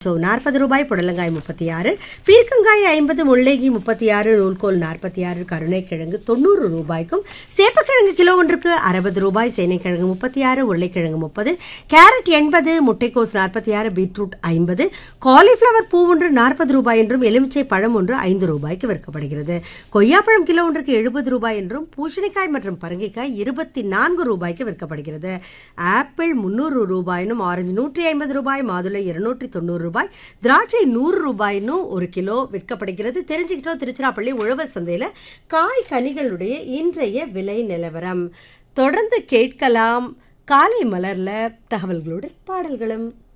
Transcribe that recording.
so நாற்பது ரூபாய் புடலங்காய் முப்பத்தி ஆறு பீர்க்கங்காய் ஐம்பது முள்ளேகி முப்பத்தி ஆறு நூல்கோல் நாற்பத்தி ஆறு கருணைக்கிழங்கு தொண்ணூறு ரூபாய்க்கும் சேப்பக்கிழங்கு கிலோ ஒன்றுக்கு அறுபது ரூபாய் சேனைக்கிழங்கு முப்பத்தி ஆறு உருளைக்கிழங்கு முப்பது கேரட் எண்பது முட்டைக்கோஸ் நாற்பத்தி ஆறு பீட்ரூட் ஐம்பது காலிஃப்ளவர் பூ ஒன்று நாற்பது ரூபாய் என்றும் எலுமிச்சை பழம் ஒன்று ஐந்து ரூபாய்க்கு விற்கப்படுகிறது கொய்யாப்பழம் கிலோ ஒன்றுக்கு எழுபது ரூபாய் என்றும் பூசணிக்காய் மற்றும் பரங்கிக்காய் இருபத்தி நான்கு ரூபாய்க்கு விற்கப்படுகிறது ஆப்பிள் முந்நூறு ரூபாயினும் ஆரஞ்சு நூற்றி ஐம்பது ரூபாய் மாதுளை இருநூற்றி தொண்ணூறு ரூபாய் திராட்சை நூறு ரூபாயினும் ஒரு கிலோ விற்கப்படுகிறது தெரிஞ்சுக்கிட்டோம் திருச்சிராப்பள்ளி உழவர் சந்தையில் காய் கனிகளுடைய இன்றைய விலை நிலவரம் தொடர்ந்து கேட்கலாம் காலை மலர்ல தகவல்களுடன் பாடல்களும்